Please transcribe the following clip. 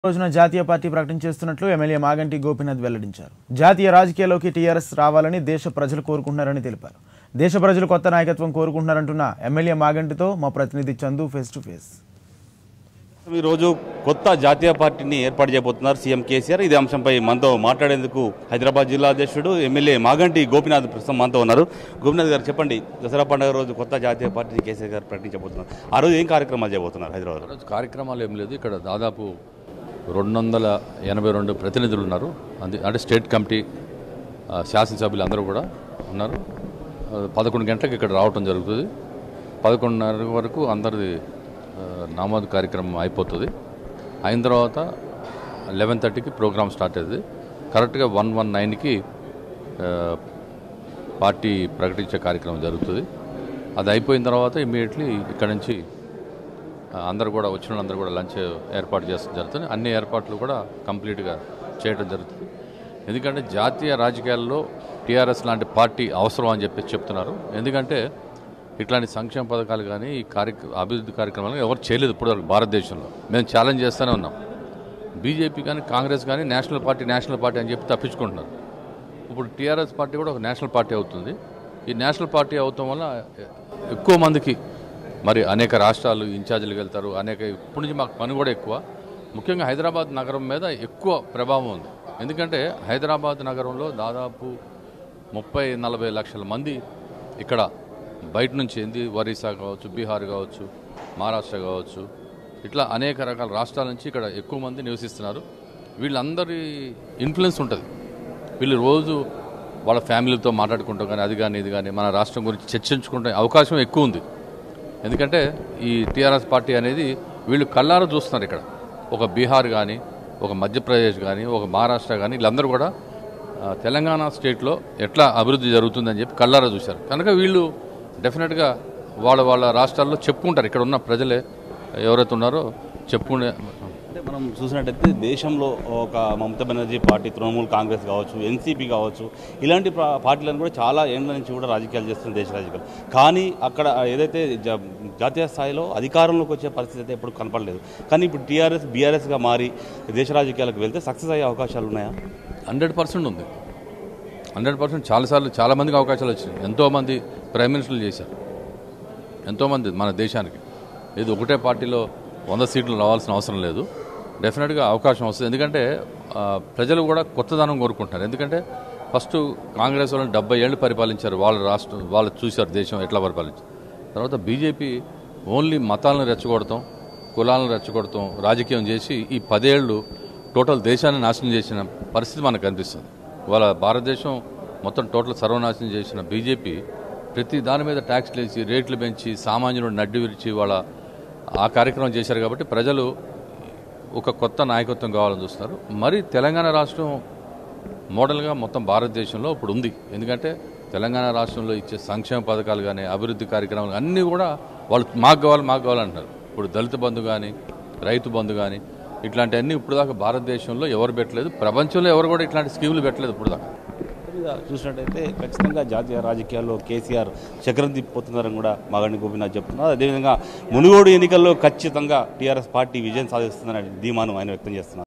రోజున జాతీయ పార్టీ ప్రకటన చేస్తున్నట్లు ఎమ్మెల్యే మాగంటి గోపీనాథ్ వెల్లడించారు జాతీయ రాజకీయాల్లోకి టీఆర్ఎస్ రావాలని దేశ ప్రజలు కోరుకుంటున్నారని తెలిపారు దేశ ప్రజలు కొత్త నాయకత్వం కోరుకుంటున్నారంటున్న ఎమ్మెల్యే మాగంటితో మా ప్రతినిధి చందు ఫేస్ టు ఫేస్ ఈ రోజు కొత్త జాతీయ పార్టీని ఏర్పాటు చేయబోతున్నారు సీఎం కేసీఆర్ ఇదే అంశంపై మనతో మాట్లాడేందుకు హైదరాబాద్ జిల్లా అధ్యక్షుడు ఎమ్మెల్యే మాగంటి గోపినాథ్ ప్రస్తుతం మనతో ఉన్నారు గోపినాథ్ గారు చెప్పండి దసరా పండుగ రోజు కొత్త జాతీయ పార్టీని కేసీఆర్ గారు ప్రకటించబోతున్నారు ఆ రోజు ఏం కార్యక్రమాలు చేయబోతున్నారు హైదరాబాద్ ఈరోజు కార్యక్రమాలు ఏం లేదు ఇక్కడ దాదాపు రెండు వందల ఎనభై రెండు ప్రతినిధులు ఉన్నారు అంది అంటే స్టేట్ కమిటీ ఆ, శాసనసభ్యులు అందరూ కూడా ఉన్నారు ఆ, పదకొండు గంటలకు ఇక్కడ రావటం జరుగుతుంది పదకొండున్నర వరకు అందరిది ఆ, నామోదు కార్యక్రమం అయిపోతుంది అయిన తర్వాత లెవెన్ థర్టీకి ప్రోగ్రామ్ స్టార్ట్ అవుతుంది కరెక్ట్గా వన్ వన్ నైన్కి పార్టీ ప్రకటించే కార్యక్రమం జరుగుతుంది అది అయిపోయిన తర్వాత ఇమీడియట్లీ ఇక్కడ నుంచి ఆ, అందరూ కూడా వచ్చిన వాళ్ళందరూ కూడా లంచ్ ఏర్పాటు చేస్తూ జరుగుతుంది అన్ని ఏర్పాట్లు కూడా కంప్లీట్గా చేయడం జరుగుతుంది ఎందుకంటే జాతీయ రాజకీయాల్లో టీఆర్ఎస్ లాంటి పార్టీ అవసరం అని చెప్పి చెప్తున్నారు ఎందుకంటే ఇట్లాంటి సంక్షేమ పథకాలు కానీ ఈ కార్యక్ర అభివృద్ధి కార్యక్రమాలు ఎవరు చేయలేదు ఇప్పటివరకు భారతదేశంలో మేము ఛాలెంజ్ చేస్తూనే ఉన్నాం బీజేపీ కానీ కాంగ్రెస్ కానీ నేషనల్ పార్టీ నేషనల్ పార్టీ అని చెప్పి తప్పించుకుంటున్నారు ఇప్పుడు టీఆర్ఎస్ పార్టీ కూడా ఒక నేషనల్ పార్టీ అవుతుంది ఈ నేషనల్ పార్టీ అవటం వల్ల ఎక్కువ మందికి మరి అనేక రాష్ట్రాలు ఇన్ఛార్జీలకు వెళ్తారు అనేక ఇప్పటి నుంచి మాకు పని కూడా ఎక్కువ ముఖ్యంగా హైదరాబాద్ నగరం మీద ఎక్కువ ప్రభావం ఉంది ఎందుకంటే హైదరాబాద్ నగరంలో దాదాపు ముప్పై నలభై లక్షల మంది ఇక్కడ బయట నుంచి ఏంది ఒరిస్సా కావచ్చు బీహార్ కావచ్చు మహారాష్ట్ర కావచ్చు ఇట్లా అనేక రకాల రాష్ట్రాల నుంచి ఇక్కడ ఎక్కువ మంది నివసిస్తున్నారు వీళ్ళందరి ఇన్ఫ్లుయెన్స్ ఉంటుంది వీళ్ళు రోజు వాళ్ళ ఫ్యామిలీతో మాట్లాడుకుంటాం కానీ అది కానీ ఇది కానీ మన రాష్ట్రం గురించి చర్చించుకుంటే అవకాశం ఎక్కువ ఉంది ఎందుకంటే ఈ టీఆర్ఎస్ పార్టీ అనేది వీళ్ళు కళ్ళారా చూస్తున్నారు ఇక్కడ ఒక బీహార్ కానీ ఒక మధ్యప్రదేశ్ కానీ ఒక మహారాష్ట్ర కానీ వీళ్ళందరూ కూడా ఆ, తెలంగాణ స్టేట్లో ఎట్లా అభివృద్ధి జరుగుతుందని చెప్పి కళ్ళారా చూశారు కనుక వీళ్ళు డెఫినెట్గా వాళ్ళ వాళ్ళ రాష్ట్రాల్లో చెప్పుకుంటారు ఇక్కడ ఉన్న ప్రజలే ఎవరైతే ఉన్నారో చెప్పుకునే అంటే మనం చూసినట్టయితే దేశంలో ఒక మమతా బెనర్జీ పార్టీ తృణమూల్ కాంగ్రెస్ కావచ్చు ఎన్సీపీ కావచ్చు ఇలాంటి పా- పార్టీలను కూడా చాలా ఏళ్ళ నుంచి కూడా రాజకీయాలు చేస్తున్న దేశ రాజకీయాలు కానీ అక్కడ ఏదైతే జా- జాతీయ స్థాయిలో అధికారంలోకి వచ్చే పరిస్థితి అయితే ఎప్పుడు కనపడలేదు కానీ ఇప్పుడు టీఆర్ఎస్ బీఆర్ఎస్గా మారి దేశ రాజకీయాలకు వెళ్తే సక్సెస్ అయ్యే అవకాశాలు ఉన్నాయా హండ్రెడ్ పర్సెంట్ ఉంది హండ్రెడ్ పర్సెంట్ చాలాసార్లు చాలామందికి అవకాశాలు వచ్చినాయి ఎంతోమంది ప్రైమ్ మినిస్టర్లు చేశారు ఎంతోమంది మన దేశానికి ఇది ఒకటే పార్టీలో వంద సీట్లు రావాల్సిన అవసరం లేదు డెఫినెట్గా అవకాశం వస్తుంది ఎందుకంటే ఆ, ప్రజలు కూడా కొత్తదనం కోరుకుంటున్నారు ఎందుకంటే ఫస్ట్ కాంగ్రెస్ వాళ్ళని డెబ్బై ఏళ్ళు పరిపాలించారు వాళ్ళ రాష్ట్రం వాళ్ళు చూశారు దేశం ఎట్లా పరిపాలించారు తర్వాత బీజేపీ ఓన్లీ మతాలను రెచ్చగొడతాం కులాలను రెచ్చగొడతాం రాజకీయం చేసి ఈ పదేళ్ళు టోటల్ దేశాన్ని నాశనం చేసిన పరిస్థితి మనకు కనిపిస్తుంది వాళ్ళ భారతదేశం మొత్తం టోటల్ సర్వనాశనం చేసిన బీజేపీ ప్రతి దాని మీద ట్యాక్స్లు వేసి రేట్లు పెంచి సామాన్యుడు నడ్డి విరిచి వాళ్ళ ఆ కార్యక్రమం చేశారు కాబట్టి ప్రజలు ఒక కొత్త నాయకత్వం కావాలని చూస్తున్నారు మరి తెలంగాణ రాష్ట్రం మోడల్గా మొత్తం భారతదేశంలో ఇప్పుడు ఉంది ఎందుకంటే తెలంగాణ రాష్ట్రంలో ఇచ్చే సంక్షేమ పథకాలు కానీ అభివృద్ధి కార్యక్రమాలు అన్నీ కూడా వాళ్ళు మాకు కావాలి మాకు కావాలంటున్నారు ఇప్పుడు దళిత బంధు కానీ రైతు బంధు కానీ ఇట్లాంటివన్నీ ఇప్పుడు దాకా భారతదేశంలో ఎవరు పెట్టలేదు ప్రపంచంలో ఎవరు కూడా ఇట్లాంటి స్కీములు పెట్టలేదు ఇప్పుడు దాకా మీద చూసినట్టయితే ఖచ్చితంగా జాతీయ రాజకీయాల్లో కేసీఆర్ చక్రం తిప్పిపోతున్నారని కూడా మాగండి గోపినాథ్ చెప్తున్నారు అదేవిధంగా మునుగోడు ఎన్నికల్లో ఖచ్చితంగా టీఆర్ఎస్ పార్టీ విజయం సాధిస్తుందని ధీమాను ఆయన వ్యక్తం చేస్తున్నారు